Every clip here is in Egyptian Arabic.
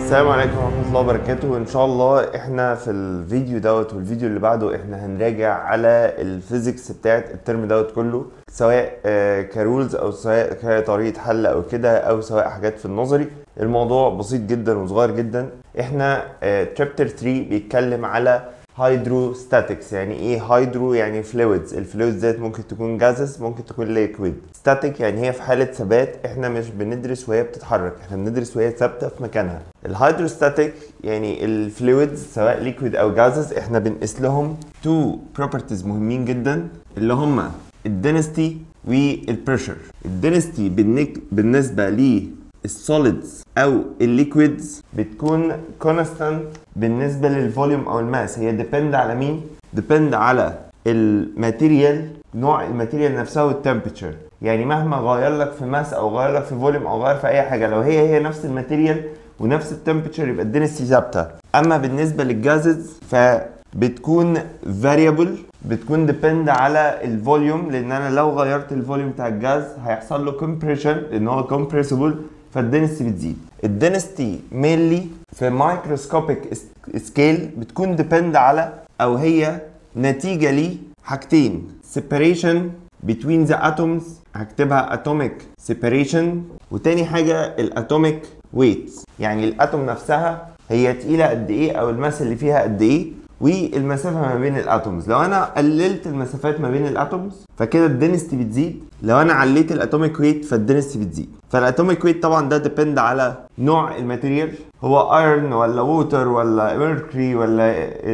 السلام عليكم ورحمة الله وبركاته ان شاء الله احنا في الفيديو دوت والفيديو اللي بعده احنا هنراجع على الفيزيكس بتاعت الترم دوت كله سواء آه، كرولز او سواء كطريقة حل او كده او سواء حاجات في النظري الموضوع بسيط جدا وصغير جدا احنا تشابتر 3 بيتكلم على هيدروستاتكس يعني ايه هيدرو يعني فلويدز الفلويدز ديت ممكن تكون جازز ممكن تكون ليكويد ستاتيك يعني هي في حاله ثبات احنا مش بندرس وهي بتتحرك احنا بندرس وهي ثابته في مكانها الهيدروستاتيك يعني الفلويدز سواء ليكويد او جازز احنا بنقيس لهم تو بروبرتيز مهمين جدا اللي هما الدنستي والبريشر الدنستي بالنسبه لي السوليدز او الليكويدز بتكون كونستانت بالنسبه للفوليوم او الماس هي ديبند على مين ديبند على الماتيريال نوع الماتيريال نفسها والتمبرتشر يعني مهما غير لك في ماس او غير لك في فوليوم او غير في اي حاجه لو هي هي نفس الماتيريال ونفس التمبرتشر يبقى الدنسيتي ثابته اما بالنسبه للجازز فبتكون فاريبل بتكون ديبند على الفوليوم لان انا لو غيرت الفوليوم بتاع الجاز هيحصل له كومبريشن لان هو كومبريسبل فالدنستي بتزيد الدنستي مينلي في مايكروسكوبيك سكيل بتكون ديبند على او هي نتيجه لحاجتين separation between the atoms هكتبها atomic separation وتاني حاجه الاتوميك weights يعني الاتوم نفسها هي تقيله قد ايه او الماس اللي فيها قد ايه والمسافه ما بين الاتومز لو انا قللت المسافات ما بين الاتومز فكده الدنستي بتزيد لو انا عليت الاتوميك ويت فالدنستي بتزيد فالاتوميك ويت طبعا ده ديبند على نوع الماتيريال هو ايرون ولا ووتر ولا ميركوري ولا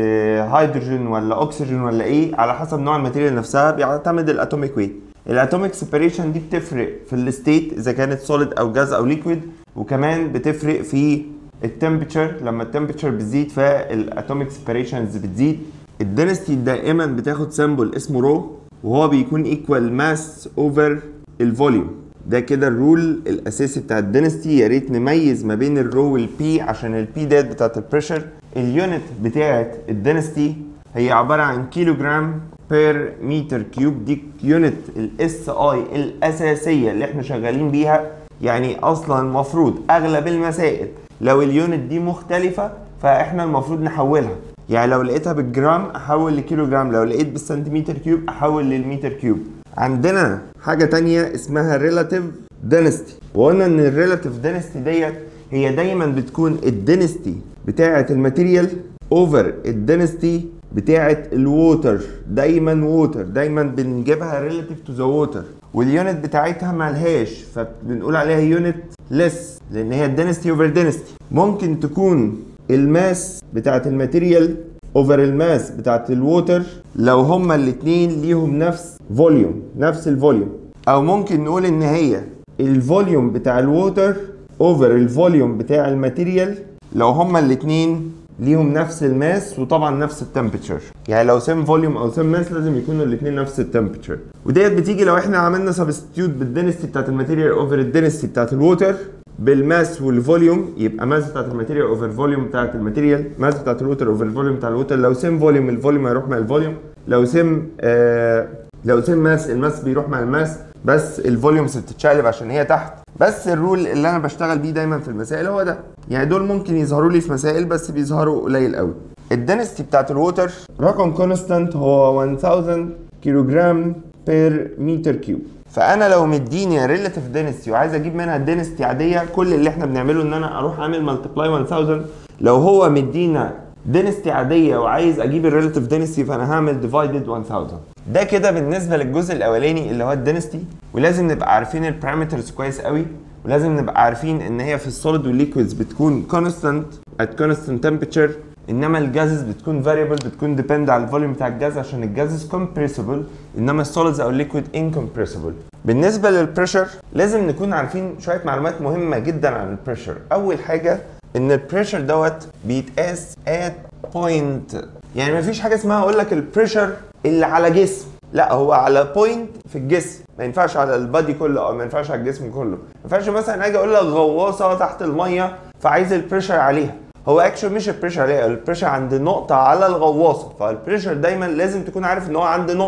هيدروجين ولا اكسجين ولا ايه على حسب نوع الماتيريال نفسها بيعتمد الاتوميك ويت الاتوميك سيبريشن دي بتفرق في الستيت اذا كانت سوليد او جاز او ليكويد وكمان بتفرق في التمبرتشر لما التمبرتشر بتزيد فالاتوميك سيبريشنز بتزيد الدنستي دائما بتاخد سامبل اسمه رو وهو بيكون ايكوال ماس اوفر الفوليوم ده كده الرول الاساسي بتاع الدنستي يا ريت نميز ما بين الرو والبي عشان البي ديت بتاعت البريشر اليونت بتاعت الدنستي هي عباره عن كيلو جرام بير متر كيوب دي يونت الاس اي الاساسيه اللي احنا شغالين بيها يعني اصلا المفروض اغلب المسائل لو اليونت دي مختلفة فاحنا المفروض نحولها يعني لو لقيتها بالجرام احول لكيلو جرام لو لقيت بالسنتيمتر كيوب احول للمتر كيوب عندنا حاجة تانية اسمها ريلاتيف دينستي وقلنا ان الريلاتيف دينستي ديت هي دايما بتكون الدينستي بتاعة الماتيريال اوفر الدينستي بتاعة الووتر دايما ووتر دايما بنجيبها ريلاتيف تو ذا ووتر واليونت بتاعتها ملهاش فبنقول عليها يونت لس لان هي الدنستي اوفر دنستي ممكن تكون الماس بتاعت الماتيريال اوفر الماس بتاعت الووتر لو هما الاتنين ليهم نفس فوليوم نفس الفوليوم او ممكن نقول ان هي الفوليوم بتاع الووتر اوفر الفوليوم بتاع الماتيريال لو هما الاتنين ليهم نفس الماس وطبعا نفس التمبرتشر يعني لو سيم فوليوم او سيم ماس لازم يكونوا الاثنين نفس التمبرتشر وديت بتيجي لو احنا عملنا سبستيوت بالدنستي بتاعت الماتيريال اوفر الدنستي بتاعت الووتر بالماس والفوليوم يبقى ماس بتاعت الماتيريال اوفر فوليوم بتاعت الماتيريال ماس بتاعت الووتر اوفر الفوليوم بتاع الووتر لو سيم فوليوم الفوليوم هيروح مع الفوليوم لو سيم آه لو سيم ماس الماس بيروح مع الماس بس الفوليومز بتتشقلب عشان هي تحت بس الرول اللي انا بشتغل بيه دايما في المسائل هو ده يعني دول ممكن يظهروا لي في مسائل بس بيظهروا قليل قوي الدنستي بتاعت الووتر رقم كونستانت هو 1000 كيلو جرام بير متر كيوب فانا لو مديني ريلاتيف دنستي وعايز اجيب منها دنستي عاديه كل اللي احنا بنعمله ان انا اروح اعمل ملتبلاي 1000 لو هو مدينا دنستي عاديه وعايز اجيب الريلاتيف دنستي فانا هعمل ديفايدد 1000 ده كده بالنسبه للجزء الاولاني اللي هو الدنستي ولازم نبقى عارفين البارامترز كويس قوي ولازم نبقى عارفين ان هي في السوليد والليكويدز بتكون كونستانت ات كونستانت تمبرتشر انما الجازز بتكون فاريبل بتكون ديبند على الفوليوم بتاع الجاز عشان الجازز كومبريسبل انما السوليدز او الليكويد انكمبريسبل بالنسبه للبريشر لازم نكون عارفين شويه معلومات مهمه جدا عن البريشر اول حاجه ان البريشر دوت بيتقاس ات بوينت يعني مفيش حاجه اسمها اقول لك البريشر اللي على جسم لا هو على بوينت في الجسم ما ينفعش على البادي كله او ما ينفعش على الجسم كله ما ينفعش مثلا اجي اقول لك غواصه تحت الميه فعايز البريشر عليها هو اكشن مش البريشر عليها البريشر عند نقطه على الغواصه فالبريشر دايما لازم تكون عارف ان هو عند نقطه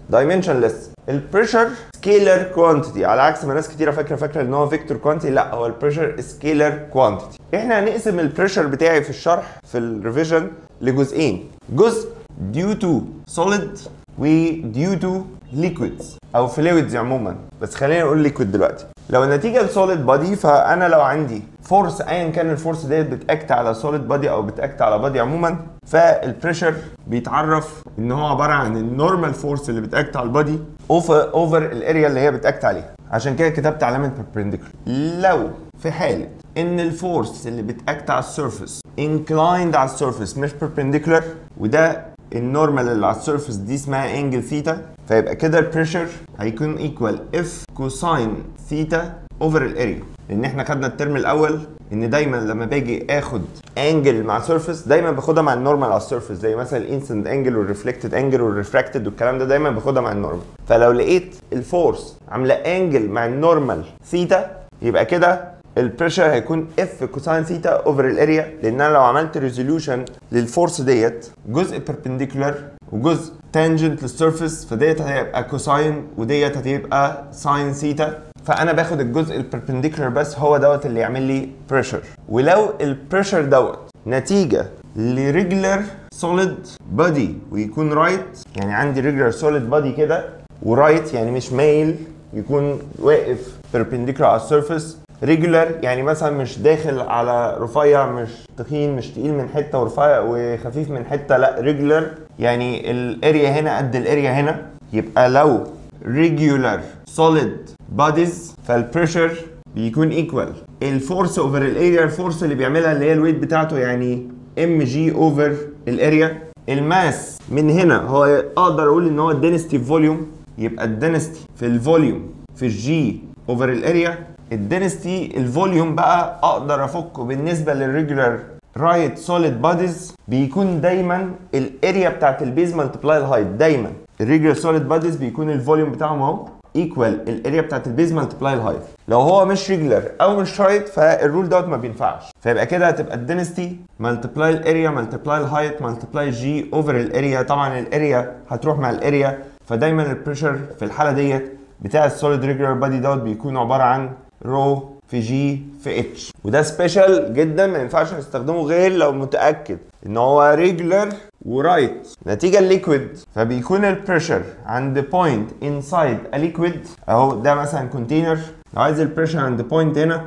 dimensionless البريشر سكيلر كوانتيتي على عكس ما ناس كتيره فاكره فاكره ان هو فيكتور كوانتيتي لا هو البريشر سكيلر كوانتيتي احنا هنقسم البريشر بتاعي في الشرح في الريفيجن لجزئين جزء due to solid و due to liquids او fluids عموما بس خلينا نقول liquid دلوقتي لو النتيجه لسوليد بادي فانا لو عندي فورس ايا كان الفورس ديت بتاكت على سوليد بادي او بتاكت على بادي عموما فالبريشر بيتعرف ان هو عباره عن النورمال فورس اللي بتاكت على البادي اوفر اوفر الاريا اللي هي بتاكت عليها عشان كده كتبت علامه perpendicular لو في حاله ان الفورس اللي بتاكت على السيرفيس inclined على السيرفيس مش perpendicular وده النورمال اللي على السيرفيس دي اسمها انجل ثيتا فيبقى كده البريشر هيكون ايكوال اف كوساين ثيتا اوفر الاريا لان احنا خدنا الترم الاول ان دايما لما باجي اخد انجل مع سيرفيس دايما باخدها مع النورمال على السيرفيس زي مثلا الانسنت انجل والريفلكتد انجل والريفراكتد والكلام ده دايما باخدها مع النورمال فلو لقيت الفورس عامله انجل مع النورمال ثيتا يبقى كده البريشر هيكون اف كوساين ثيتا اوفر الاريا لان انا لو عملت ريزوليوشن للفورس ديت جزء بيربنديكولار وجزء تانجنت للسيرفيس فديت هتبقى كوساين وديت هتبقى ساين ثيتا فانا باخد الجزء البربنديكولار بس هو دوت اللي يعمل لي بريشر ولو البريشر دوت نتيجه لريجولار سوليد بادي ويكون رايت right يعني عندي ريجولار سوليد بادي كده ورايت يعني مش مايل يكون واقف بيربنديكولار على السيرفيس ريجولار يعني مثلا مش داخل على رفيع مش تخين مش تقيل من حته ورفيع وخفيف من حته لا ريجولار يعني الاريا هنا قد الاريا هنا يبقى لو ريجولار سوليد بوديز فالبريشر بيكون ايكوال الفورس اوفر الاريا الفورس اللي بيعملها اللي هي الويت بتاعته يعني ام جي اوفر الاريا الماس من هنا هو اقدر اقول ان هو الدنستي فوليوم يبقى الدنستي في الفوليوم في الجي اوفر الاريا الدنستي الفوليوم بقى اقدر افكه بالنسبه للريجولار رايت سوليد بوديز بيكون دايما الاريا بتاعت البيز ملتبلاي الهايت دايما الريجولار سوليد بوديز بيكون الفوليوم بتاعهم اهو ايكوال الاريا بتاعت البيز ملتبلاي الهايت لو هو مش ريجولار او مش رايت فالرول دوت ما بينفعش فيبقى كده هتبقى الدنستي ملتبلاي الاريا ملتبلاي الهايت ملتبلاي جي اوفر الاريا طبعا الاريا هتروح مع الاريا فدايما البريشر في الحاله ديت بتاع السوليد ريجولار بادي دوت بيكون عباره عن رو في جي في اتش وده سبيشال جدا ما ينفعش نستخدمه غير لو متاكد ان هو ريجولار ورايت نتيجه الليكويد فبيكون البريشر عند بوينت انسايد ا ليكويد اهو ده مثلا كونتينر لو عايز البريشر عند بوينت هنا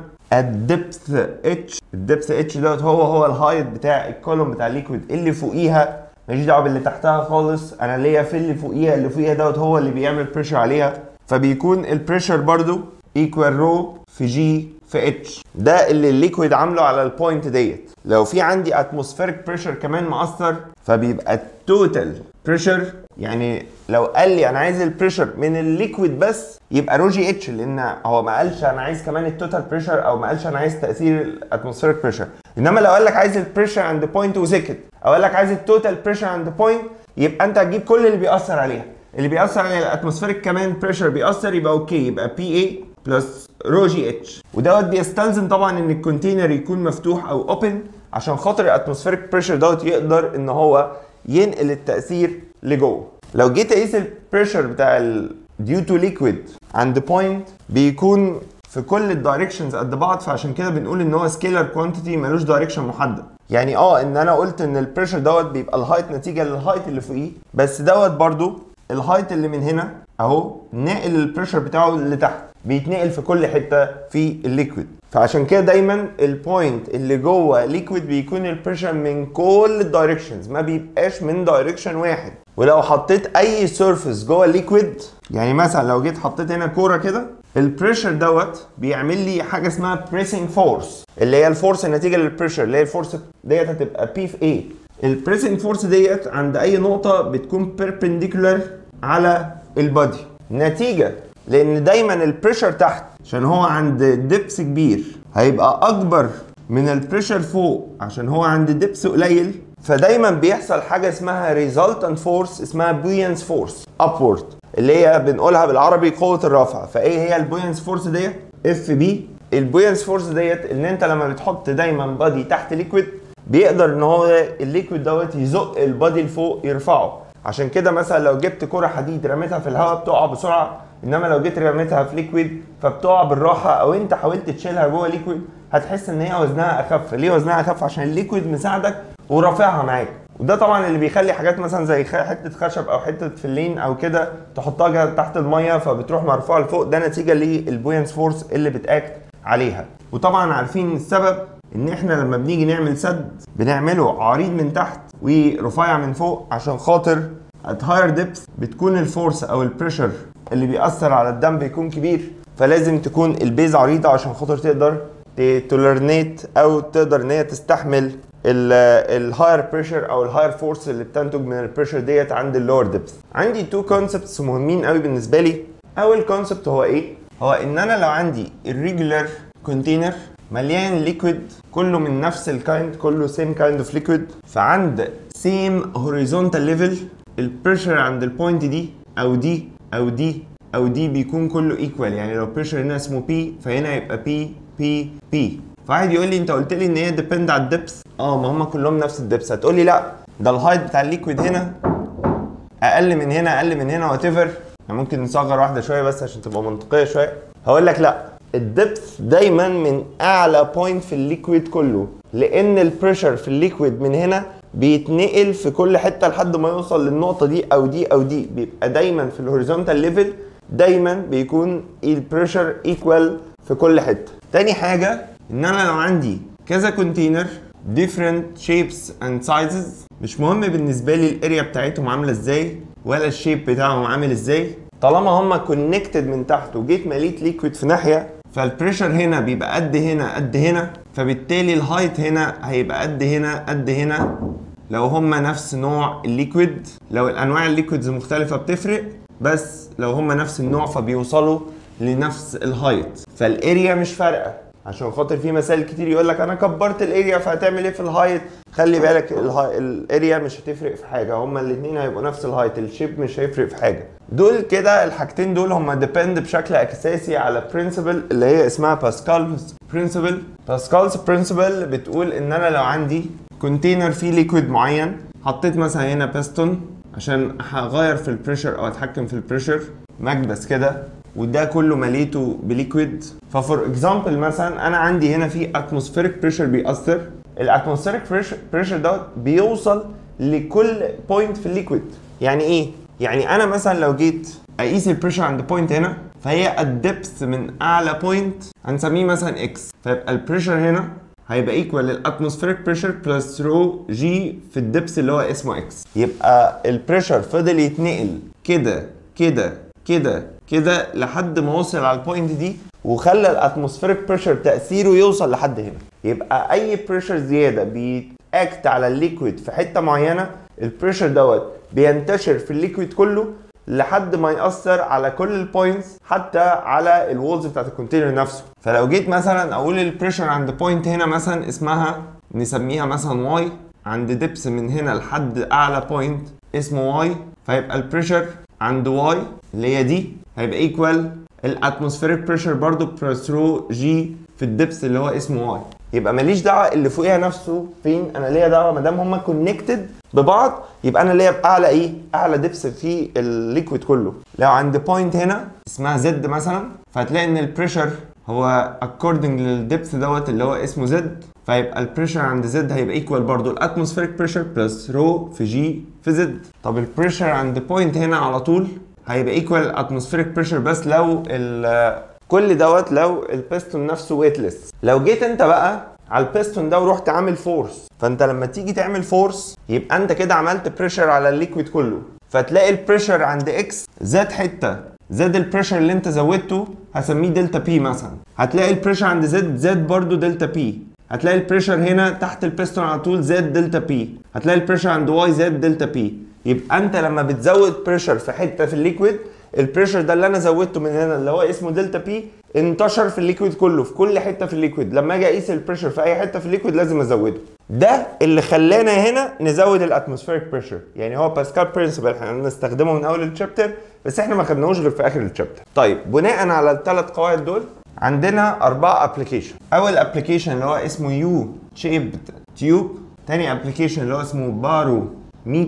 الدبث اتش الدبث اتش دوت هو هو الهايت بتاع الكولوم بتاع الليكويد اللي فوقيها ماليش دعوه باللي تحتها خالص انا ليا في اللي فوقيها اللي فوقيها دوت هو اللي بيعمل بريشر عليها فبيكون البريشر برضو ايكوال رو في جي في اتش ده اللي الليكويد عامله على البوينت ديت لو في عندي اتموسفيريك بريشر كمان مأثر فبيبقى التوتال بريشر يعني لو قال لي انا عايز البريشر من الليكويد بس يبقى رو جي اتش لان هو ما قالش انا عايز كمان التوتال بريشر او ما قالش انا عايز تاثير الاتموسفيريك بريشر انما لو قال لك عايز البريشر عند بوينت وسكت او قال لك عايز التوتال بريشر عند بوينت يبقى انت هتجيب كل اللي بيأثر عليها اللي بيأثر على الاتموسفيريك كمان بريشر بيأثر يبقى اوكي يبقى بي اي بلس رو جي اتش ودوت بيستلزم طبعا ان الكونتينر يكون مفتوح او اوبن عشان خاطر الاتموسفيريك بريشر دوت يقدر ان هو ينقل التاثير لجوه لو جيت اقيس البريشر بتاع الديو تو ليكويد عند بوينت بيكون في كل الدايركشنز قد بعض فعشان كده بنقول ان هو سكيلر كوانتيتي ملوش دايركشن محدد يعني اه ان انا قلت ان البريشر دوت بيبقى الهايت نتيجه للهايت اللي فوقيه بس دوت برضو الهايت اللي من هنا اهو ناقل البريشر بتاعه لتحت بيتنقل في كل حته في الليكويد فعشان كده دايما البوينت اللي جوه ليكويد بيكون البريشر من كل الدايركشنز ما بيبقاش من دايركشن واحد ولو حطيت اي سيرفيس جوه الليكويد يعني مثلا لو جيت حطيت هنا كوره كده البريشر دوت بيعمل لي حاجه اسمها بريسنج فورس اللي هي الفورس النتيجه للبريشر اللي هي الفورس ديت هتبقى بي في اي البريسنج فورس ديت عند اي نقطه بتكون بيربنديكولار على البادي نتيجه لان دايما البريشر تحت عشان هو عند دبس كبير هيبقى اكبر من البريشر فوق عشان هو عند دبس قليل فدايما بيحصل حاجه اسمها ريزلتنت فورس اسمها بوينس فورس ابورد اللي هي بنقولها بالعربي قوه الرفع فايه هي البوينس فورس ديت اف بي البوينس فورس ديت ان انت لما بتحط دايما بادي تحت ليكويد بيقدر ان هو الليكويد دوت يزق البادي لفوق يرفعه عشان كده مثلا لو جبت كرة حديد رميتها في الهواء بتقع بسرعة انما لو جيت رميتها في ليكويد فبتقع بالراحة او انت حاولت تشيلها جوه ليكويد هتحس ان هي وزنها اخف ليه وزنها اخف عشان الليكويد مساعدك ورافعها معاك وده طبعا اللي بيخلي حاجات مثلا زي خ- حته خشب او حته فلين او كده تحطها جا- تحت الميه فبتروح مرفوعه لفوق ده نتيجه للبوينس فورس اللي بتاكت عليها وطبعا عارفين السبب ان احنا لما بنيجي نعمل سد بنعمله عريض من تحت ورفيع من فوق عشان خاطر at higher depth بتكون الفورس او البريشر اللي بيأثر على الدم بيكون كبير فلازم تكون البيز عريضه عشان خاطر تقدر تولرنيت او تقدر ان هي تستحمل الهاير بريشر او الهاير فورس اللي بتنتج من البريشر ديت عند اللور ديبث عندي تو كونسبتس مهمين قوي بالنسبه لي اول كونسبت هو ايه هو ان انا لو عندي الريجولار كونتينر مليان ليكويد كله من نفس الكايند كله سيم كايند اوف ليكويد فعند سيم هوريزونتال ليفل البريشر عند البوينت دي او دي او دي او دي بيكون كله ايكوال يعني لو بريشر هنا اسمه بي فهنا يبقى بي بي بي فواحد يقول لي انت قلت لي ان هي ديبند على الدبس اه ما هم كلهم نفس الدبس هتقول لي لا ده الهايت بتاع الليكويد هنا اقل من هنا اقل من هنا وات ايفر ممكن نصغر واحده شويه بس عشان تبقى منطقيه شويه هقول لك لا الدبث دايما من اعلى بوينت في الليكويد كله لان البريشر في الليكويد من هنا بيتنقل في كل حته لحد ما يوصل للنقطه دي او دي او دي بيبقى دايما في الهوريزونتال ليفل دايما بيكون البريشر ايكوال في كل حته تاني حاجه ان انا لو عندي كذا كونتينر different shapes and sizes مش مهم بالنسبه لي الاريا بتاعتهم عامله ازاي ولا الشيب بتاعهم عامل ازاي طالما هم كونكتد من تحت وجيت مليت ليكويد في ناحيه فالبريشر هنا بيبقى قد هنا قد هنا فبالتالي الهايت هنا هيبقى قد هنا قد هنا لو هما نفس نوع الليكويد لو الانواع الليكويدز مختلفه بتفرق بس لو هما نفس النوع فبيوصلوا لنفس الهايت فالاريا مش فارقه عشان خاطر في مسائل كتير يقول لك انا كبرت الاريا فهتعمل ايه في الهايت خلي بالك الها- الاريا مش هتفرق في حاجه هما الاثنين هيبقوا نفس الهايت الشيب مش هيفرق في حاجه دول كده الحاجتين دول هما ديبند بشكل اساسي على برنسبل اللي هي اسمها باسكالز برنسبل باسكالز برنسبل بتقول ان انا لو عندي كونتينر فيه ليكويد معين حطيت مثلا هنا بيستون عشان هغير في البريشر او اتحكم في البريشر مكبس كده وده كله مليته بليكويد ففور اكزامبل مثلا انا عندي هنا في اتموسفيريك بريشر بيأثر الاتموسفيريك بريشر دوت بيوصل لكل بوينت في الليكويد يعني ايه يعني انا مثلا لو جيت اقيس البريشر عند بوينت هنا فهي الدبث من اعلى بوينت هنسميه مثلا اكس فيبقى البريشر هنا هيبقى ايكوال للاتموسفيريك بريشر بلس رو جي في الدبس اللي هو اسمه اكس يبقى البريشر فضل يتنقل كده كده كده كده لحد ما وصل على البوينت دي وخلى الاتموسفيريك بريشر تاثيره يوصل لحد هنا يبقى اي بريشر زياده بيأكت على الليكويد في حته معينه البريشر دوت بينتشر في الليكويد كله لحد ما يأثر على كل البوينتس حتى على الوولز بتاعت الكونتينر نفسه فلو جيت مثلا اقول البريشر عند بوينت هنا مثلا اسمها نسميها مثلا واي عند دبس من هنا لحد اعلى بوينت اسمه واي فيبقى البريشر عند واي اللي هي دي هيبقى ايكوال الاتموسفيريك بريشر برضو بلس رو جي في الدبس اللي هو اسمه واي يبقى ماليش دعوه اللي فوقيها نفسه فين انا ليا دعوه ما دام هما كونكتد ببعض يبقى انا ليا اعلى ايه اعلى دبس في الليكويد كله لو عند بوينت هنا اسمها زد مثلا فهتلاقي ان البريشر هو according للدبث دوت اللي هو اسمه زد فيبقى البريشر عند زد هيبقى ايكوال برضو الاتموسفيريك بريشر بلس رو في جي في زد طب البريشر عند بوينت هنا على طول هيبقى ايكوال الاتموسفيريك بريشر بس لو ال كل دوت لو البيستون نفسه ويتلس لو جيت انت بقى على البيستون ده ورحت عامل فورس فانت لما تيجي تعمل فورس يبقى انت كده عملت بريشر على الليكويد كله فتلاقي البريشر عند اكس زاد حته زاد البريشر اللي انت زودته هسميه دلتا بي مثلا هتلاقي البريشر عند زد زاد برضو دلتا بي هتلاقي البريشر هنا تحت البيستون على طول زاد دلتا بي هتلاقي البريشر عند واي زاد دلتا بي يبقى انت لما بتزود بريشر في حته في الليكويد البريشر ده اللي انا زودته من هنا اللي هو اسمه دلتا بي انتشر في الليكويد كله في كل حته في الليكويد لما اجي اقيس البريشر في اي حته في الليكويد لازم ازوده ده اللي خلانا هنا نزود الاتموسفيريك بريشر يعني هو باسكال برنسبل احنا بنستخدمه من اول الشابتر بس احنا ما خدناهوش غير في اخر الشابتر طيب بناء على الثلاث قواعد دول عندنا أربعة ابلكيشن أول ابلكيشن اللي هو اسمه يو شيبد تيوب تاني ابلكيشن اللي هو اسمه بارو ميتر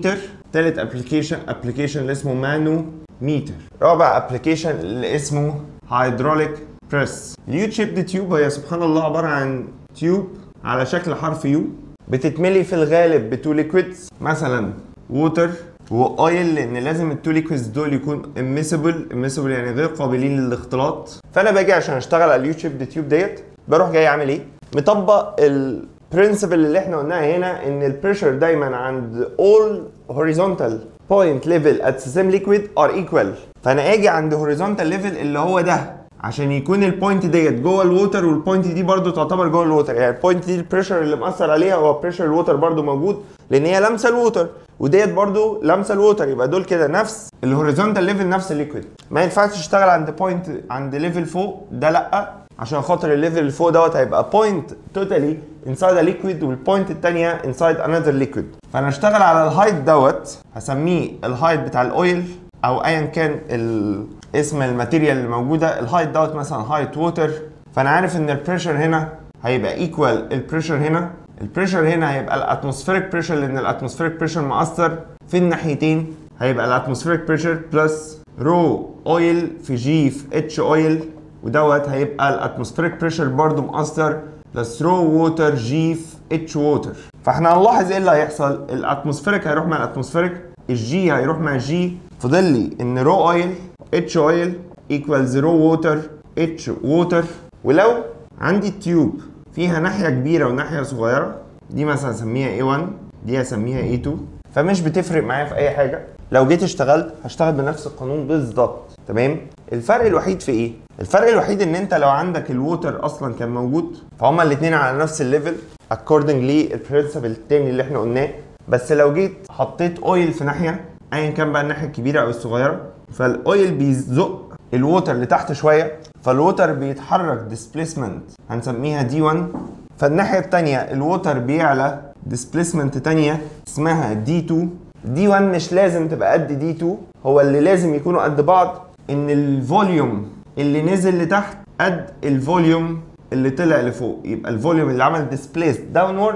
تالت ابلكيشن ابلكيشن اللي اسمه مانو ميتر رابع ابلكيشن اللي اسمه هيدروليك بريس اليو تشيب تيوب هي سبحان الله عباره عن تيوب على شكل حرف يو بتتملي في الغالب بتو ليكويدز مثلا ووتر واويل لان لازم التو ليكويدز دول يكون اميسبل اميسبل يعني غير قابلين للاختلاط فانا باجي عشان اشتغل على اليوتيوب تيوب ديت بروح جاي اعمل ايه مطبق البرنسبل اللي احنا قلناها هنا ان البريشر دايما عند all horizontal point level at the same liquid are equal فانا اجي عند horizontal level اللي هو ده عشان يكون البوينت ديت جوه الووتر والبوينت دي برضو تعتبر جوه الووتر يعني البوينت دي البريشر اللي مأثر عليها هو بريشر الووتر برضو موجود لان هي لامسه الووتر وديت برضو لامسه الووتر يبقى دول كده نفس الهوريزونتال ليفل نفس الليكويد ما ينفعش تشتغل عند بوينت عند ليفل فوق ده لا عشان خاطر الليفل اللي فوق دوت هيبقى بوينت توتالي انسايد ا ليكويد والبوينت الثانيه انسايد انذر ليكويد فانا اشتغل على الهايت دوت هسميه الهايت بتاع الاويل او ايا كان ال... اسم الماتيريال اللي موجوده الهايت دوت مثلا هايت ووتر فانا عارف ان البريشر هنا هيبقى ايكوال البريشر هنا البريشر هنا هيبقى الاتموسفيريك بريشر لان الاتموسفيريك بريشر مأثر في الناحيتين هيبقى الاتموسفيريك بريشر بلس رو اويل في جي في اتش اويل ودوت هيبقى الاتموسفيريك بريشر برضو مأثر بلس رو ووتر جي في اتش ووتر فاحنا هنلاحظ ايه اللي هيحصل الاتموسفيريك هيروح مع الاتموسفيريك الجي هيروح مع الجي فاضل لي ان رو اويل اتش اويل ايكوالز رو ووتر اتش ووتر ولو عندي التيوب فيها ناحيه كبيره وناحيه صغيره دي مثلا اسميها A1 دي اسميها A2 فمش بتفرق معايا في اي حاجه لو جيت اشتغلت هشتغل بنفس القانون بالظبط تمام الفرق الوحيد في ايه الفرق الوحيد ان انت لو عندك الووتر اصلا كان موجود فهما الاثنين على نفس الليفل accordingly البرنسبل التاني اللي احنا قلناه بس لو جيت حطيت اويل في ناحيه ايا كان بقى الناحيه الكبيره او الصغيره فالاويل بيزق الووتر لتحت شويه فالووتر بيتحرك ديسبيسمنت هنسميها دي 1 فالناحيه الثانيه الووتر بيعلى ديسبيسمنت ثانيه اسمها دي 2 دي 1 مش لازم تبقى قد دي 2 هو اللي لازم يكونوا قد بعض ان الفوليوم اللي نزل لتحت قد الفوليوم اللي طلع لفوق يبقى الفوليوم اللي عمل ديسبليسد داونورد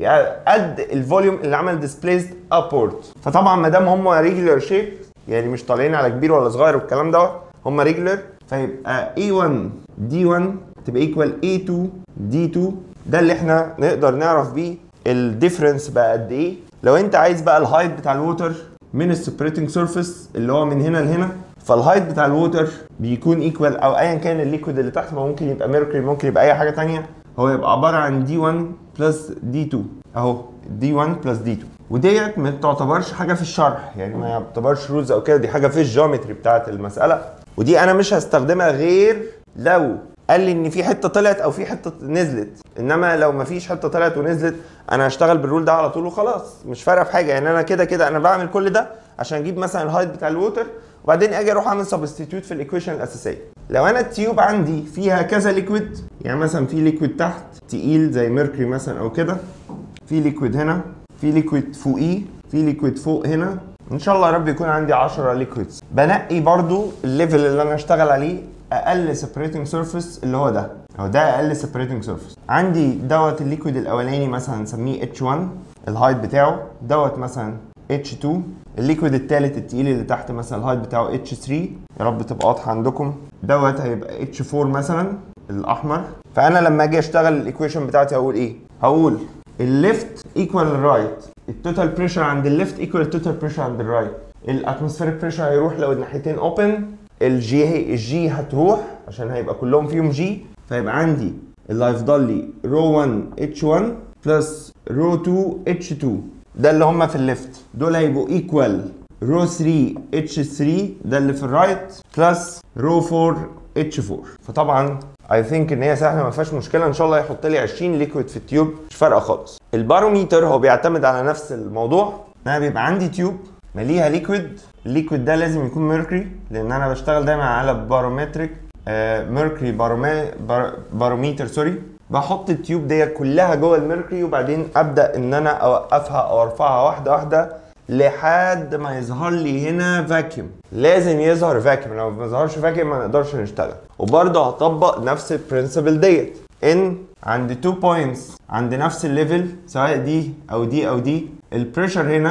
قد الفوليوم اللي عمل ديسبليسد ابورد فطبعا ما دام هم ريجولار شيب يعني مش طالعين على كبير ولا صغير والكلام دوت هم ريجولار فيبقى A1 D1 تبقى ايكوال A2 D2 ده اللي احنا نقدر نعرف بيه الديفرنس بقى قد ايه لو انت عايز بقى الهايت بتاع الووتر من السبريتنج سيرفيس اللي هو من هنا لهنا فالهايت بتاع الووتر بيكون ايكوال او ايا كان الليكويد اللي تحت ما ممكن يبقى ميركوري ممكن يبقى اي حاجه ثانيه هو يبقى عباره عن D1 بلس D2 اهو D1 بلس D2 وديت ما تعتبرش حاجه في الشرح يعني ما تعتبرش رولز او كده دي حاجه في الجيومتري بتاعه المساله ودي انا مش هستخدمها غير لو قال لي ان في حته طلعت او في حته نزلت انما لو ما فيش حته طلعت ونزلت انا هشتغل بالرول ده على طول وخلاص مش فارقه في حاجه يعني انا كده كده انا بعمل كل ده عشان اجيب مثلا الهايت بتاع الووتر وبعدين اجي اروح اعمل سبستيتيوت في الايكويشن الاساسيه لو انا التيوب عندي فيها كذا ليكويد يعني مثلا في ليكويد تحت تقيل زي ميركوري مثلا او كده في ليكويد هنا في ليكويد فوقيه في ليكويد فوق هنا ان شاء الله يا رب يكون عندي 10 ليكويدز بنقي برضو الليفل اللي انا اشتغل عليه اقل سيبريتنج سيرفيس اللي هو ده اهو ده اقل سيبريتنج سيرفيس عندي دوت الليكويد الاولاني مثلا نسميه H1 الهايت بتاعه دوت مثلا H2 الليكويد الثالث التقيل اللي تحت مثلا الهايت بتاعه H3 يا رب تبقى واضحه عندكم دوت هيبقى H4 مثلا الاحمر فانا لما اجي اشتغل الايكويشن بتاعتي هقول ايه هقول الليفت ايكوال الرايت التوتال بريشر عند الليفت ايكوال التوتال بريشر عند الرايت الاتموسفيريك بريشر هيروح لو الناحيتين اوبن الجي هي الجي هتروح عشان هيبقى كلهم فيهم جي فيبقى عندي اللي هيفضل لي رو 1 اتش 1 بلس رو 2 اتش 2 ده اللي هم في الليفت دول هيبقوا ايكوال رو 3 اتش 3 ده اللي في الرايت بلس رو 4 اتش 4 فطبعا اي ثينك ان هي سهله ما فيهاش مشكله ان شاء الله يحط لي 20 ليكويد في التيوب مش فارقه خالص الباروميتر هو بيعتمد على نفس الموضوع انا بيبقى عندي تيوب مليها ليكويد الليكويد ده لازم يكون ميركوري لان انا بشتغل دايما على بارومتريك ميركوري باروميتر سوري بحط التيوب دي كلها جوه الميركوري وبعدين ابدا ان انا اوقفها او ارفعها واحده واحده لحد ما يظهر لي هنا فاكيوم لازم يظهر فاكيوم لو ما ظهرش فاكيوم ما نقدرش نشتغل وبرضه هطبق نفس البرنسبل ديت ان عند 2 بوينتس عند نفس الليفل سواء دي او دي او دي البريشر هنا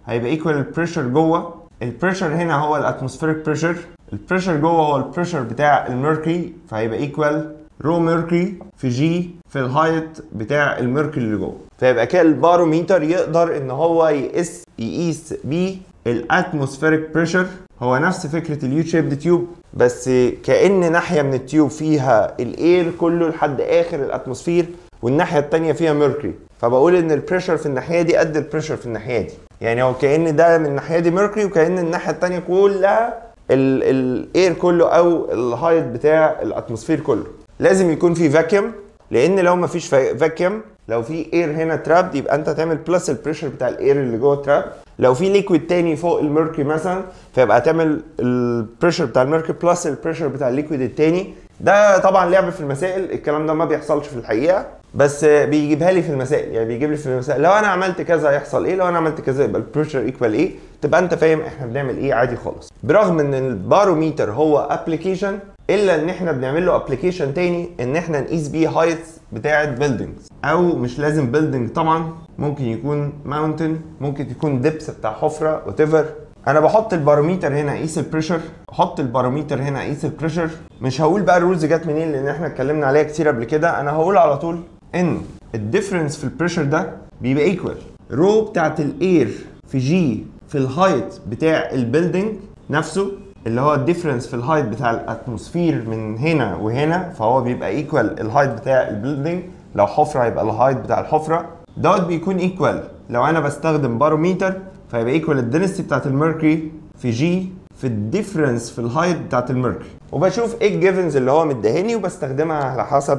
هيبقى ايكوال البريشر جوه البريشر هنا هو الاتموسفيريك بريشر البريشر جوه هو البريشر بتاع الميركوري فهيبقى ايكوال رو ميركوري في جي في الهايت بتاع الميركوري اللي جوه فيبقى كده الباروميتر يقدر ان هو يقيس يقيس بيه الاتموسفيريك بريشر هو نفس فكره اليو شيبد تيوب بس كان ناحيه من التيوب فيها الاير كله لحد اخر الاتموسفير والناحيه الثانيه فيها ميركوري فبقول ان البريشر في الناحيه دي قد البريشر في الناحيه دي يعني هو كان ده من الناحيه دي ميركوري وكان الناحيه الثانيه كلها الاير كله او الهايت بتاع الاتموسفير كله لازم يكون في فاكيوم لان لو ما فيش فاكيوم لو في اير هنا ترابد يبقى انت هتعمل بلس البريشر بتاع الاير اللي جوه تراب لو في ليكويد تاني فوق الميركوري مثلا فيبقى هتعمل البريشر بتاع الميركوري بلس البريشر بتاع الليكويد التاني ده طبعا لعب في المسائل الكلام ده ما بيحصلش في الحقيقه بس بيجيبها لي في المسائل يعني بيجيب لي في المسائل لو انا عملت كذا هيحصل ايه لو انا عملت كذا يبقى البريشر ايكوال ايه تبقى انت فاهم احنا بنعمل ايه عادي خالص برغم ان الباروميتر هو ابلكيشن الا ان احنا بنعمل له ابلكيشن تاني ان احنا نقيس بيه هايتس بتاعه بيلدينجز او مش لازم بيلدينج طبعا ممكن يكون ماونتن ممكن يكون ديبس بتاع حفره وات انا بحط الباروميتر هنا اقيس البريشر احط الباروميتر هنا اقيس البريشر مش هقول بقى الرولز جت منين لان احنا اتكلمنا عليها كتير قبل كده انا هقول على طول ان الديفرنس في البريشر ده بيبقى ايكوال رو بتاعت الاير في جي في الهايت بتاع البيلدينج نفسه اللي هو الديفرنس في الهايت بتاع الاتموسفير من هنا وهنا فهو بيبقى ايكوال الهايت بتاع البيلدينج لو حفره يبقى الهايت بتاع الحفره دوت بيكون ايكوال لو انا بستخدم باروميتر فيبقى ايكوال الدنسيتي بتاعت الميركوري في جي في الديفرنس في الهايت بتاعت الميركوري وبشوف ايه الجيفنز اللي هو مديهاني وبستخدمها على حسب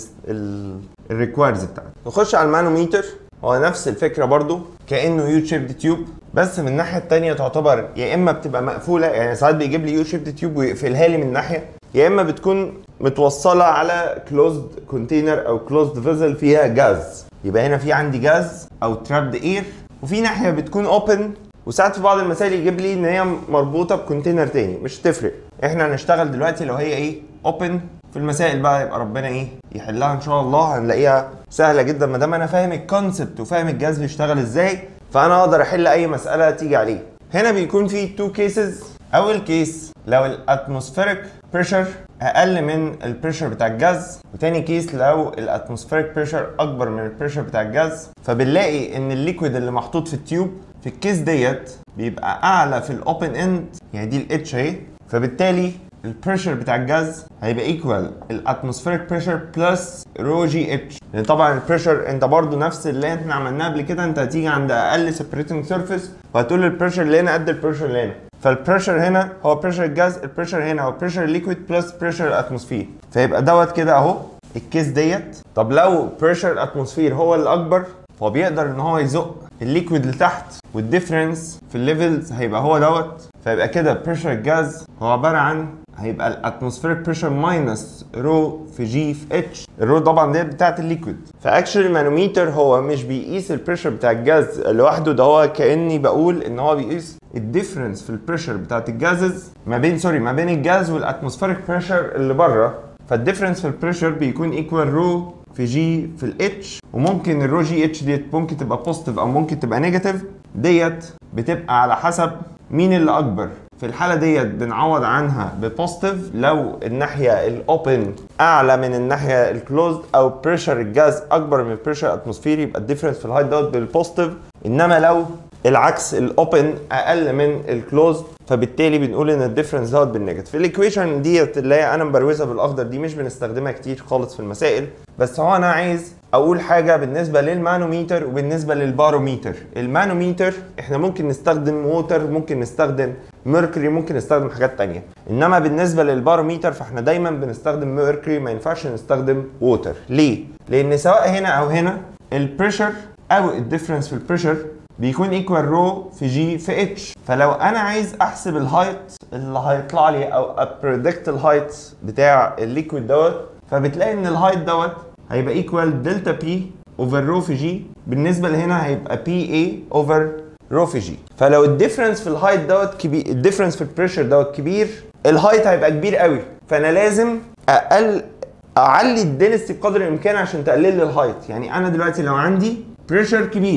الريكوايرز بتاعتي نخش على المانوميتر هو نفس الفكره برضو كانه يو شيبد تيوب بس من الناحيه الثانيه تعتبر يا اما بتبقى مقفوله يعني ساعات بيجيب لي يو شيبد تيوب ويقفلها لي من ناحيه يا اما بتكون متوصله على كلوزد كونتينر او كلوزد فيزل فيها جاز يبقى هنا في عندي جاز او ترابد اير وفي ناحيه بتكون اوبن وساعات في بعض المسائل يجيب لي ان هي مربوطه بكونتينر تاني مش تفرق احنا هنشتغل دلوقتي لو هي ايه اوبن في المسائل بقى يبقى ربنا ايه يحلها ان شاء الله هنلاقيها سهله جدا ما دام انا فاهم الكونسبت وفاهم الجهاز بيشتغل ازاي فانا اقدر احل اي مساله تيجي عليه هنا بيكون في تو كيسز اول كيس لو الاتموسفيريك بريشر اقل من البريشر بتاع الجاز وتاني كيس لو الاتموسفيريك بريشر اكبر من البريشر بتاع الجاز فبنلاقي ان الليكويد اللي محطوط في التيوب في الكيس ديت بيبقى اعلى في الاوبن اند يعني دي الاتش اهي فبالتالي البريشر بتاع الجاز هيبقى ايكوال الاتموسفيريك بريشر بلس رو جي اتش لان طبعا البريشر انت برضو نفس اللي احنا عملناه قبل كده انت هتيجي عند اقل سيبريتنج سيرفيس وهتقول البريشر اللي هنا قد البريشر اللي هنا فالبريشر هنا هو بريشر الجاز البريشر هنا هو بريشر الليكويد بلس بريشر الاتموسفير فيبقى دوت كده اهو الكيس ديت طب لو بريشر الاتموسفير هو الاكبر فهو بيقدر ان هو يزق الليكويد لتحت والديفرنس في الليفلز هيبقى هو دوت فيبقى كده بريشر الجاز هو عباره عن هيبقى الاتموسفيريك بريشر ماينس رو في جي في اتش الرو طبعا دي بتاعت الليكويد فاكشلي المانوميتر هو مش بيقيس البريشر بتاع الجاز لوحده ده هو كاني بقول ان هو بيقيس الديفرنس في البريشر بتاعت الجازز ما بين سوري ما بين الجاز والاتموسفيريك بريشر اللي بره فالديفرنس في البريشر بيكون ايكوال رو في جي في الاتش وممكن الرو جي اتش ديت ممكن تبقى بوزيتيف او ممكن تبقى نيجاتيف ديت بتبقى على حسب مين اللي اكبر في الحالة ديت بنعوض عنها ببوزيتيف لو الناحية الاوبن اعلى من الناحية الكلوزد او بريشر الجاز اكبر من بريشر اتموسفيري يبقى الديفرنس في الهايت دوت بالبوزيتيف انما لو العكس الاوبن اقل من الكلوز فبالتالي بنقول ان الديفرنس دوت بالنيجاتيف الايكويشن ديت اللي هي انا مبروزها بالاخضر دي مش بنستخدمها كتير خالص في المسائل بس هو انا عايز اقول حاجه بالنسبه للمانوميتر وبالنسبه للباروميتر المانوميتر احنا ممكن نستخدم ووتر ممكن نستخدم ميركوري ممكن نستخدم حاجات تانية انما بالنسبه للباروميتر فاحنا دايما بنستخدم ميركوري ما ينفعش نستخدم ووتر ليه لان سواء هنا او هنا البريشر او الديفرنس في البريشر بيكون ايكوال رو في جي في اتش فلو انا عايز احسب الهايت اللي هيطلع لي او ابريدكت الهايت بتاع الليكويد دوت فبتلاقي ان الهايت دوت هيبقى ايكوال دلتا بي اوفر رو في جي بالنسبه لهنا هيبقى بي اي اوفر رو في جي فلو الديفرنس في الهايت دوت كبير الديفرنس في البريشر دوت كبير الهايت هيبقى كبير قوي فانا لازم اقل اعلي الدنسيتي بقدر الامكان عشان تقلل لي الهايت يعني انا دلوقتي لو عندي بريشر كبير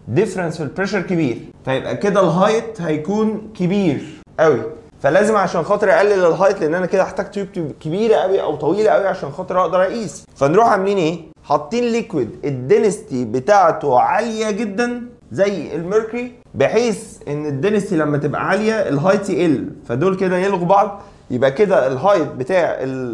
ديفرنس في البريشر كبير فيبقى كده الهايت هيكون كبير قوي فلازم عشان خاطر اقلل الهايت لان انا كده هحتاج تيوب كبيره قوي او طويله قوي عشان خاطر اقدر اقيس فنروح عاملين ايه حاطين ليكويد الدنستي بتاعته عاليه جدا زي الميركوري بحيث ان الدنستي لما تبقى عاليه الهايت يقل فدول كده يلغوا بعض يبقى كده الهايت بتاع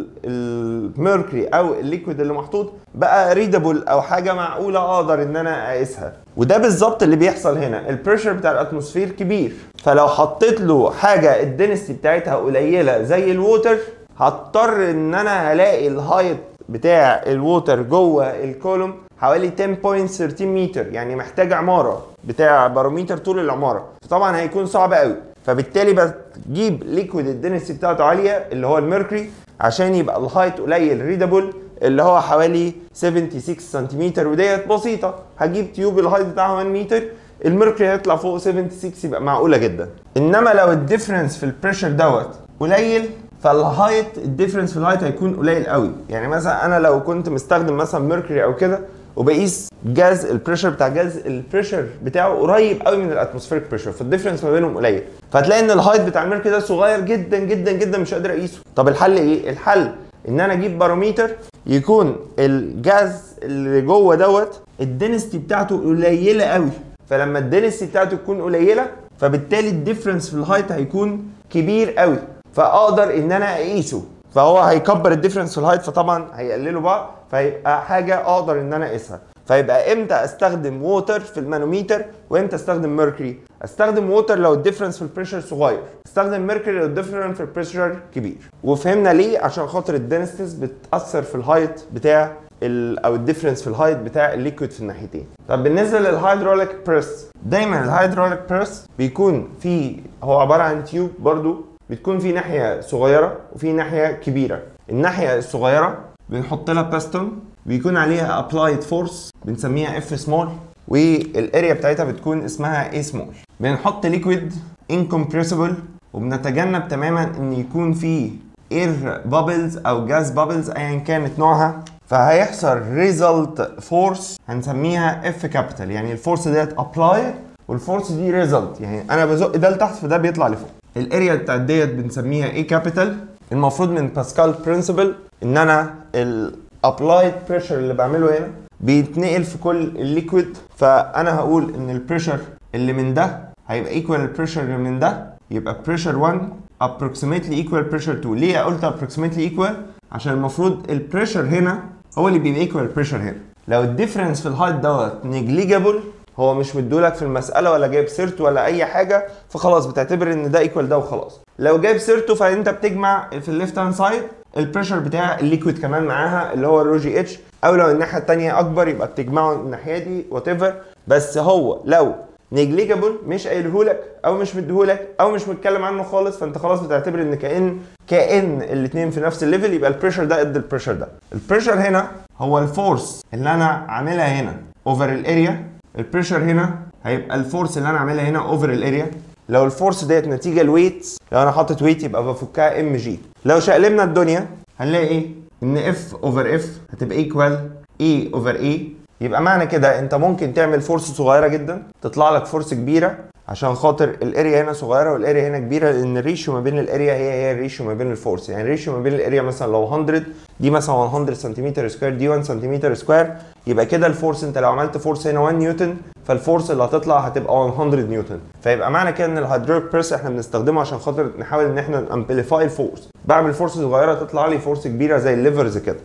الميركوري او الليكويد اللي محطوط بقى ريدابل او حاجه معقوله اقدر ان انا اقيسها وده بالظبط اللي بيحصل هنا البريشر بتاع الاتموسفير كبير فلو حطيت له حاجه الدنستي بتاعتها قليله زي الووتر هضطر ان انا هلاقي الهايت بتاع الووتر جوه الكولوم حوالي 10.13 متر يعني محتاج عماره بتاع باروميتر طول العماره فطبعا هيكون صعب قوي فبالتالي بتجيب ليكويد الدنسي بتاعته عاليه اللي هو الميركوري عشان يبقى الهايت قليل ريدابل اللي هو حوالي 76 سنتيمتر وديت بسيطه هجيب تيوب الهايت بتاعها 1 متر الميركوري هيطلع فوق 76 يبقى معقوله جدا انما لو الديفرنس في البريشر دوت قليل فالهايت الديفرنس في الهايت هيكون قليل قوي يعني مثلا انا لو كنت مستخدم مثلا ميركوري او كده وبقيس جاز البريشر بتاع جاز البريشر بتاعه قريب قوي من الاتموسفيريك بريشر فالديفرنس ما بينهم قليل فهتلاقي ان الهايت بتاع الميركوري ده صغير جدا جدا جدا مش قادر اقيسه طب الحل ايه الحل ان انا اجيب باروميتر يكون الجاز اللي جوه دوت الدنستي بتاعته قليله قوي فلما الدنستي بتاعته تكون قليله فبالتالي الديفرنس في الهايت هيكون كبير قوي فاقدر ان انا اقيسه فهو هيكبر الديفرنس في الهايت فطبعا هيقللوا بعض فيبقى حاجه اقدر ان انا اقيسها فيبقى امتى استخدم ووتر في المانوميتر وامتى استخدم ميركوري استخدم ووتر لو الديفرنس في البريشر صغير استخدم ميركوري لو الديفرنس في البريشر كبير وفهمنا ليه عشان خاطر الدنستس بتاثر في الهايت بتاع ال او الديفرنس في الهايت بتاع الليكويد في الناحيتين طب بالنسبه للهيدروليك بريس دايما الهيدروليك بريس بيكون في هو عباره عن تيوب برضو بتكون في ناحيه صغيره وفي ناحيه كبيره الناحيه الصغيره بنحط لها باستون بيكون عليها ابلايد فورس بنسميها اف سمول والاريا بتاعتها بتكون اسمها اي سمول بنحط ليكويد انكمبريسبل وبنتجنب تماما ان يكون في اير بابلز او جاز بابلز ايا كانت نوعها فهيحصل ريزلت فورس هنسميها اف كابيتال يعني الفورس ديت ابلاي والفورس دي ريزلت يعني انا بزق ده لتحت فده بيطلع لفوق الاريا بتاعت ديت بنسميها اي كابيتال المفروض من باسكال برنسبل ان انا الابلايد بريشر اللي بعمله هنا بيتنقل في كل الليكويد فانا هقول ان البريشر اللي من ده هيبقى ايكوال البريشر اللي من ده يبقى بريشر 1 approximately equal pressure 2 ليه قلت approximately equal عشان المفروض البريشر هنا هو اللي بيبقى ايكوال البريشر هنا لو الديفرنس في الهايت دوت نيجليجابل هو مش مدولك في المساله ولا جايب سيرته ولا اي حاجه فخلاص بتعتبر ان ده ايكوال ده وخلاص لو جايب سيرته فانت بتجمع في الليفت هاند سايد البريشر بتاع الليكويد كمان معاها اللي هو الرو جي اتش او لو الناحيه الثانيه اكبر يبقى بتجمعه الناحيه دي وات ايفر بس هو لو نيجليجابل مش قايلهولك او مش مديهولك او مش متكلم عنه خالص فانت خلاص بتعتبر ان كان كان الاثنين في نفس الليفل يبقى البريشر ده قد البريشر ده البريشر هنا هو الفورس اللي انا عاملها هنا اوفر الاريا البريشر هنا هيبقى الفورس اللي انا عاملها هنا اوفر الاريا لو الفورس ديت نتيجه الويت لو انا حاطط ويت يبقى بفكها ام جي لو شقلبنا الدنيا هنلاقي ايه ان اف اوفر اف هتبقى ايكوال اي اوفر اي يبقى معنى كده انت ممكن تعمل فورس صغيره جدا تطلع لك فورس كبيره عشان خاطر الاريا هنا صغيره والاريا هنا كبيره لان الريشيو ما بين الاريا هي هي الريشيو ما بين الفورس يعني الريشيو ما بين الاريا مثلا لو 100 دي مثلا 100 سنتيمتر سكوير دي 1 سنتيمتر سكوير يبقى كده الفورس انت لو عملت فورس هنا 1 نيوتن فالفورس اللي هتطلع هتبقى 100 نيوتن فيبقى معنى كده ان الهيدروليك بريس احنا بنستخدمه عشان خاطر نحاول ان احنا نامبليفاي الفورس بعمل فورس صغيره تطلع لي فورس كبيره زي الليفرز كده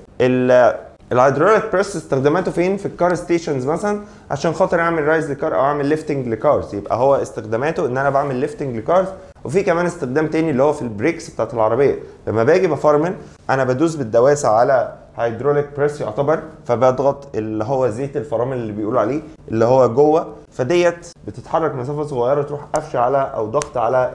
الهيدروليك بريس استخداماته فين في الكار ستيشنز مثلا عشان خاطر اعمل رايز لكار او اعمل ليفتنج لكارز يبقى هو استخداماته ان انا بعمل ليفتنج لكارز وفي كمان استخدام تاني اللي هو في البريكس بتاعت العربيه لما باجي بفرمل انا بدوس بالدواسه على هيدروليك بريس يعتبر فبضغط اللي هو زيت الفرامل اللي بيقولوا عليه اللي هو جوه فديت بتتحرك مسافه صغيره تروح قفش على او ضغط على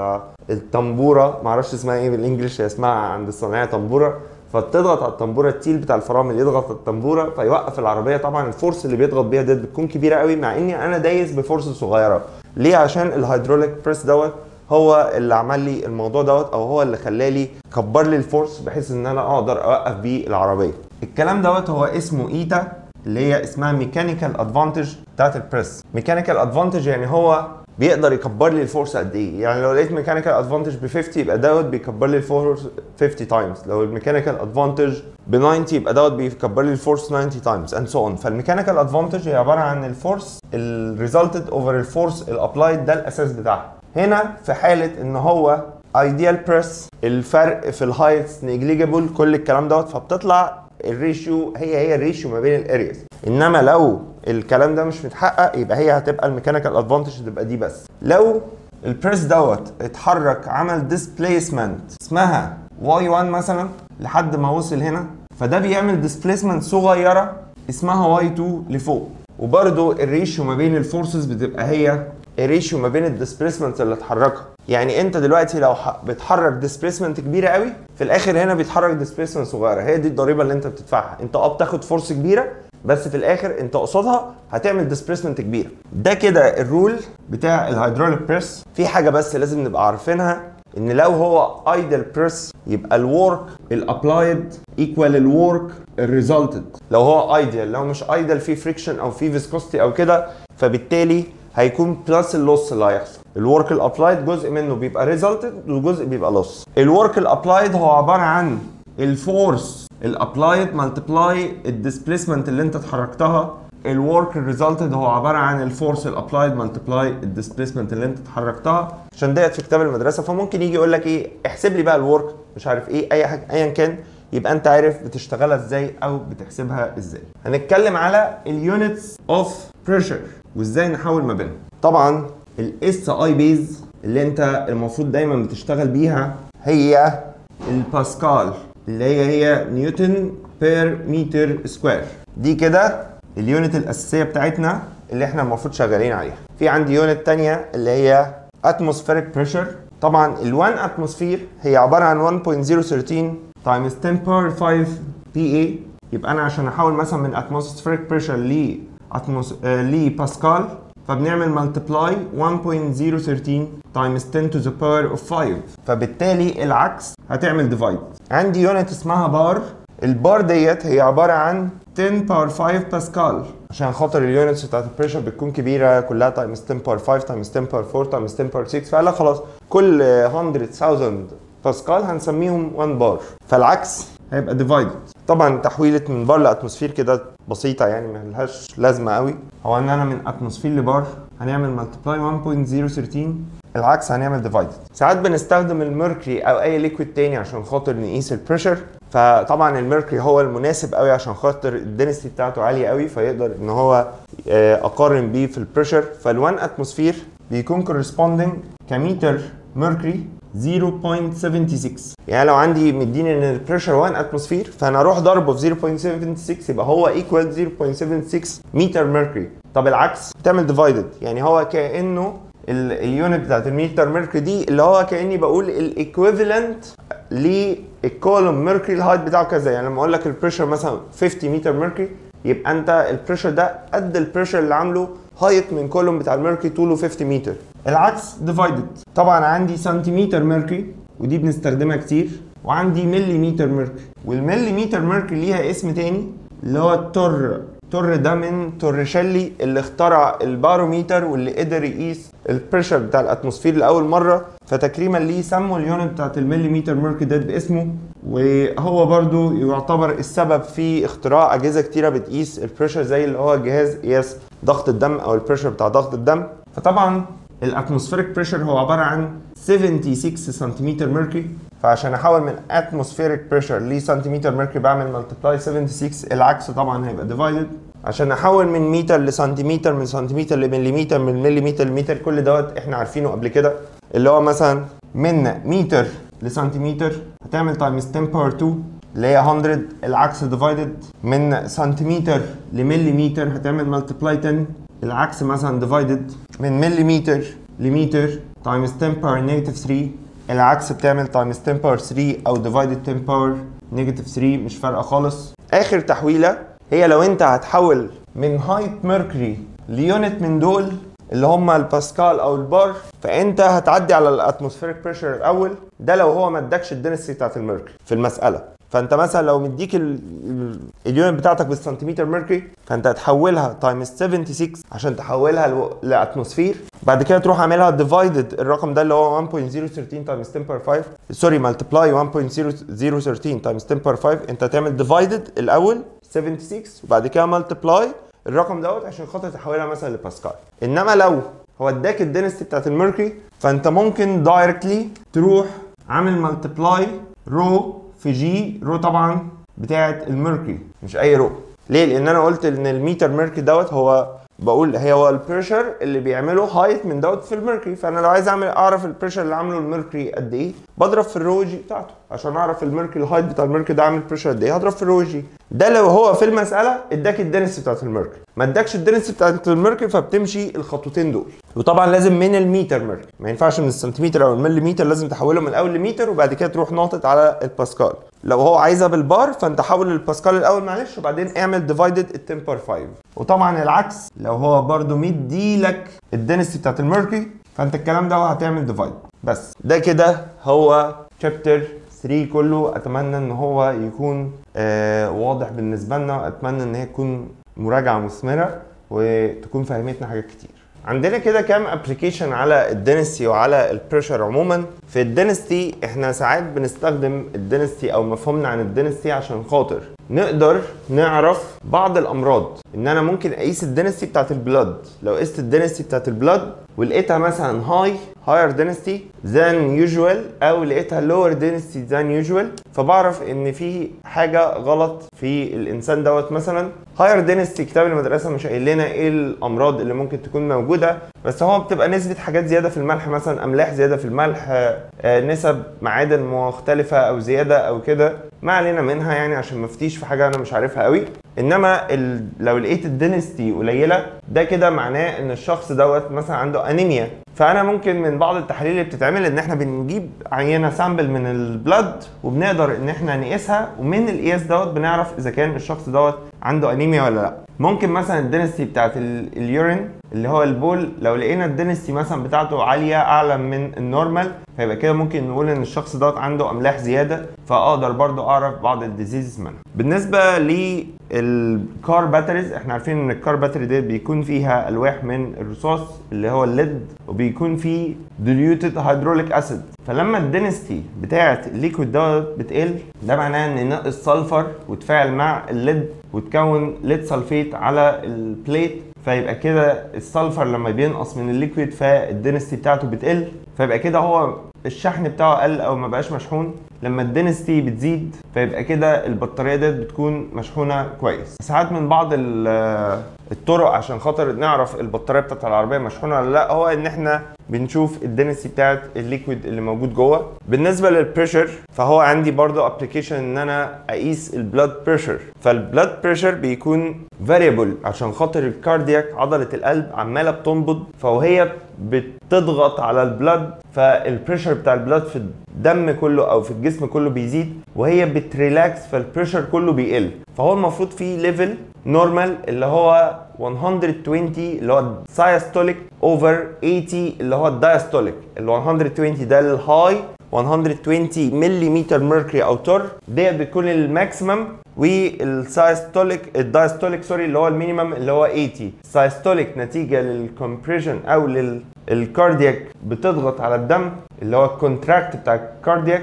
الطنبوره معرفش اسمها ايه بالانجلش هي اسمها عند الصناعيه طنبوره فتضغط على الطنبوره التيل بتاع الفرامل يضغط على الطنبوره فيوقف العربيه طبعا الفورس اللي بيضغط بيها ديت بتكون كبيره قوي مع اني انا دايس بفورس صغيره ليه عشان الهيدروليك بريس دوت هو اللي عمل لي الموضوع دوت او هو اللي خلالي كبر لي الفورس بحيث ان انا اقدر اوقف بيه العربيه الكلام دوت هو اسمه ايتا اللي هي اسمها ميكانيكال ادفانتج بتاعت البريس ميكانيكال ادفانتج يعني هو بيقدر يكبر لي الفورس قد ايه يعني لو لقيت ميكانيكال ادفانتج ب 50 يبقى دوت بيكبر لي الفورس 50 تايمز لو الميكانيكال ادفانتج ب 90 يبقى دوت بيكبر لي الفورس 90 تايمز اند سو اون فالميكانيكال ادفانتج هي عباره عن الفورس الريزلتد اوفر الفورس الابلايد ده الاساس بتاعها هنا في حاله ان هو ايديال بريس الفرق في الهايتس نيجليجابل كل الكلام دوت فبتطلع الريشيو هي هي الريشيو ما بين الارياز انما لو الكلام ده مش متحقق يبقى هي هتبقى الميكانيكال ادفانتج تبقى دي بس لو البريس دوت اتحرك عمل ديسبليسمنت اسمها واي 1 مثلا لحد ما وصل هنا فده بيعمل ديسبليسمنت صغيره اسمها واي 2 لفوق وبرده الريشيو ما بين الفورسز بتبقى هي الريشيو ما بين الديسبيسمنت اللي اتحركها يعني انت دلوقتي لو بتحرك ديسبيسمنت كبيره قوي في الاخر هنا بيتحرك ديسبيسمنت صغيره هي دي الضريبه اللي انت بتدفعها انت اه بتاخد فورس كبيره بس في الاخر انت قصادها هتعمل ديسبيسمنت كبيره ده كده الرول بتاع الهيدروليك بريس في حاجه بس لازم نبقى عارفينها ان لو هو ايدل بريس يبقى الورك الابلايد ايكوال الورك الريزلتد لو هو ايدل لو مش ايدل في فريكشن او في فيسكوستي او كده فبالتالي هيكون بلس اللوس اللي هيحصل الورك الابلايد جزء منه بيبقى ريزلتد وجزء بيبقى لوس الورك الابلايد هو عباره عن الفورس الابلايد مالتبلاي الديسبيسمنت اللي انت اتحركتها الورك الريزلتد هو عباره عن الفورس الابلايد مالتبلاي الديسبيسمنت اللي انت اتحركتها عشان ديت في كتاب المدرسه فممكن يجي يقول لك ايه احسب لي بقى الورك مش عارف ايه اي حاجه ايا كان يبقى انت عارف بتشتغلها ازاي او بتحسبها ازاي هنتكلم على اليونتس اوف بريشر وازاي نحول ما بينهم طبعا الاس اي بيز اللي انت المفروض دايما بتشتغل بيها هي الباسكال اللي هي هي نيوتن بير متر سكوير دي كده اليونت الاساسيه بتاعتنا اللي احنا المفروض شغالين عليها في عندي يونت تانية اللي هي اتموسفيريك بريشر طبعا ال1 اتموسفير هي عباره عن 1.013 تايمز 10 باور 5 بي اي يبقى انا عشان احول مثلا من اتموسفيريك بريشر ل اتموس لباسكال فبنعمل ملتبلاي 1.013 تايمز 10 to the power of 5 فبالتالي العكس هتعمل ديفايد عندي يونت اسمها بار البار ديت هي عباره عن 10 باور 5 باسكال عشان خاطر اليونتس بتاعت البريشر بتكون كبيره كلها تايمز 10 باور 5 تايمز 10 باور 4 تايمز 10 باور 6 فقال لك خلاص كل 100000 باسكال هنسميهم 1 بار فالعكس هيبقى ديفايدد طبعا تحويله من بار لاتموسفير كده بسيطه يعني ما لهاش لازمه قوي هو ان انا من اتموسفير لبار هنعمل ملتبلاي 1.013 العكس هنعمل ديفايدد ساعات بنستخدم الميركوري او اي ليكويد تاني عشان خاطر نقيس البريشر فطبعا الميركوري هو المناسب قوي عشان خاطر الدنسيتي بتاعته عاليه قوي فيقدر ان هو اقارن بيه في البريشر فال1 اتموسفير بيكون كورسبوندنج كمتر ميركوري 0.76 يعني لو عندي مديني ان البريشر 1 اتموسفير فانا اروح ضربه في 0.76 يبقى هو ايكوال 0.76 متر ميركوري طب العكس بتعمل ديفايدد يعني هو كانه اليونت بتاعت المتر ميركوري دي اللي هو كاني بقول الايكويفالنت للكولوم ميركوري الهايت بتاعه كذا يعني لما اقول لك البريشر مثلا 50 متر ميركوري يبقى انت البريشر ده قد البريشر اللي عامله هايت من كولوم بتاع الميركوري طوله 50 متر العكس ديفايدد طبعا عندي سنتيمتر ميركوري ودي بنستخدمها كتير وعندي مليمتر ميركوري والمليمتر ميركوري ليها اسم تاني اللي هو التر تور ده من توريشيلي اللي اخترع الباروميتر واللي قدر يقيس البريشر بتاع الاتموسفير لاول مره فتكريما ليه سموا اليونت بتاعت المليمتر ميركوري ده باسمه وهو برضو يعتبر السبب في اختراع اجهزه كتيره بتقيس البريشر زي اللي هو جهاز قياس ضغط الدم او البريشر بتاع ضغط الدم فطبعا الاتموسفيريك بريشر هو عباره عن 76 سنتيمتر ميركوري فعشان احول من اتموسفيريك بريشر لسنتيمتر ميركوري بعمل ملتبلاي 76 العكس طبعا هيبقى ديفايدد عشان احول من متر لسنتيمتر من سنتيمتر لمليمتر من مليمتر لمتر كل دوت احنا عارفينه قبل كده اللي هو مثلا من متر لسنتيمتر هتعمل تايمز 10 باور 2 اللي هي 100 العكس ديفايدد من سنتيمتر لمليمتر هتعمل ملتبلاي 10 العكس مثلا ديفايدد من مليمتر لمتر تايمز 10 باور نيجاتيف 3 العكس بتعمل تايمز 10 باور 3 او ديفايدد 10 باور نيجاتيف 3 مش فارقه خالص اخر تحويله هي لو انت هتحول من هايت ميركوري ليونت من دول اللي هم الباسكال او البار فانت هتعدي على الاتموسفيريك بريشر الاول ده لو هو ما ادكش الدنسيتي بتاعت الميركوري في المساله فانت مثلا لو مديك ال- ال- اليونت بتاعتك بالسنتيمتر ميركوري فانت هتحولها تايمز 76 عشان تحولها لو- لاتموسفير بعد كده تروح عاملها ديفايدد الرقم ده اللي هو 1.013 تايمز 10 باور 5 سوري مالتبلاي 1.013 تايمز 10 باور 5 انت هتعمل ديفايدد الاول 76 وبعد كده مالتبلاي الرقم دوت عشان خاطر تحولها مثلا لباسكال انما لو هو اداك الدنستي بتاعت الميركوري فانت ممكن دايركتلي تروح عامل مالتبلاي رو في جي رو طبعا بتاعت الميركوري مش اي رو ليه لان انا قلت ان الميتر ميركوري دوت هو بقول هي هو البريشر اللي بيعمله هايت من دوت في الميركوري فانا لو عايز اعمل اعرف البريشر اللي عامله الميركوري قد ايه بضرب في الرو جي بتاعته عشان اعرف الميركوري الهايت بتاع الميركوري ده عامل بريشر قد ايه هضرب في الرو جي ده لو هو في المساله اداك الدنسي بتاعت الميركوري ما اداكش الدنسي بتاعت الميركوري فبتمشي الخطوتين دول وطبعا لازم من الميتر ميركوري ما ينفعش من السنتيمتر او المليمتر لازم تحوله من الاول لمتر وبعد كده تروح ناطط على الباسكال لو هو عايزها بالبار فانت حول الباسكال الاول معلش وبعدين اعمل ديفايدد ال 10 بار 5 وطبعا العكس لو هو برده مدي لك الدنسي بتاعت الميركوري فانت الكلام ده هتعمل ديفايد بس ده كده هو شابتر 3 كله اتمنى ان هو يكون آه واضح بالنسبه لنا اتمنى ان هي تكون مراجعه مثمره وتكون فهمتنا حاجات كتير عندنا كده كام ابلكيشن على الدنستي وعلى البريشر عموما في الدنستي احنا ساعات بنستخدم الدنستي او مفهومنا عن الدنستي عشان خاطر نقدر نعرف بعض الامراض ان انا ممكن اقيس الدنستي بتاعت البلاد لو قست الدنستي بتاعت البلاد ولقيتها مثلا هاي هاير دنستي ذان يوجوال او لقيتها لور دنستي ذان يوجوال فبعرف ان في حاجه غلط في الانسان دوت مثلا هاير دنستي كتاب المدرسه مش قايل لنا ايه الامراض اللي ممكن تكون موجوده بس هو بتبقى نسبه حاجات زياده في الملح مثلا املاح زياده في الملح آه، نسب معادن مختلفه او زياده او كده ما علينا منها يعني عشان ما افتيش في حاجه انا مش عارفها قوي انما ال... لو لقيت الدنستي قليله ده كده معناه ان الشخص دوت مثلا عنده انيميا فانا ممكن من بعض التحاليل اللي بتتعمل ان احنا بنجيب عينه سامبل من البلد وبنقدر ان احنا نقيسها ومن القياس دوت بنعرف اذا كان الشخص دوت عنده انيميا ولا لا ممكن مثلا الدنستي بتاعت ال- اليورين اللي هو البول لو لقينا الدنستي مثلا بتاعته عاليه اعلى من النورمال فيبقى كده ممكن نقول ان الشخص دوت عنده املاح زياده فاقدر برضو اعرف بعض الديزيز منها بالنسبه للكار باتريز احنا عارفين ان الكار باتري دي بيكون فيها الواح من الرصاص اللي هو الليد وبيكون فيه ديليوتد هيدروليك اسيد فلما الدنستي بتاعه الليكويد دوت بتقل ده معناه ان نقص سلفر وتفاعل مع الليد وتكون ليد سلفيت على البليت فيبقى كده السلفر لما بينقص من الليكويد فالدنستي بتاعته بتقل فيبقى كده هو الشحن بتاعه قل او ما بقاش مشحون لما الدنستي بتزيد فيبقى كده البطاريه ديت بتكون مشحونه كويس ساعات من بعض ال- الطرق عشان خاطر نعرف البطاريه بتاعت العربيه مشحونه ولا لا هو ان احنا بنشوف الدنسي بتاعت الليكويد اللي موجود جوه بالنسبه للبريشر فهو عندي برضو ابلكيشن ان انا اقيس البلاد بريشر فالبلاد بريشر بيكون فاريبل عشان خاطر الكاردياك عضله القلب عماله بتنبض فوهي بتضغط على البلاد فالبريشر بتاع البلاد في الدم كله او في الجسم كله بيزيد وهي بتريلاكس فالبريشر كله بيقل فهو المفروض في ليفل نورمال اللي هو 120 اللي هو السايستوليك اوفر 80 اللي هو الدايستوليك ال 120 ده الهاي 120 ملم ميركوري او تور ديت بتكون الماكسيمم والسايستوليك الدايستوليك سوري اللي هو المينيمم اللي هو 80 السايستوليك نتيجه للكمبريشن او للكاردياك بتضغط على الدم اللي هو الكونتراكت بتاع الكاردياك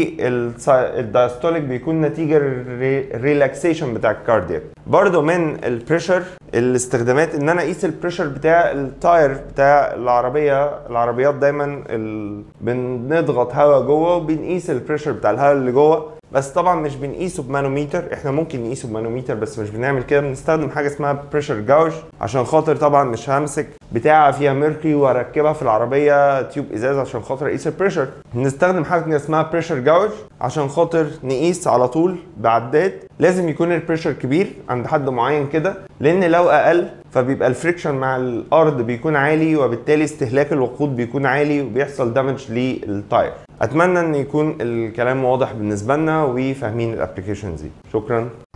والدايستوليك بيكون نتيجه الريلاكسيشن بتاع الكاردياك برضو من البريشر الاستخدامات ان انا اقيس البريشر بتاع التاير بتاع العربيه العربيات دايما ال... بنضغط هواء جوه وبنقيس البريشر بتاع الهواء اللي جوه بس طبعا مش بنقيسه بمانوميتر احنا ممكن نقيسه بمانوميتر بس مش بنعمل كده بنستخدم حاجه اسمها بريشر جاوج عشان خاطر طبعا مش همسك بتاعه فيها ميركوري واركبها في العربيه تيوب ازاز عشان خاطر اقيس البريشر بنستخدم حاجه اسمها بريشر جاوج عشان خاطر نقيس على طول بعداد لازم يكون البريشر كبير عند حد معين كده لان لو اقل فبيبقى الفريكشن مع الارض بيكون عالي وبالتالي استهلاك الوقود بيكون عالي وبيحصل دامج للتاير اتمنى ان يكون الكلام واضح بالنسبه لنا وفاهمين الابلكيشنز دي شكرا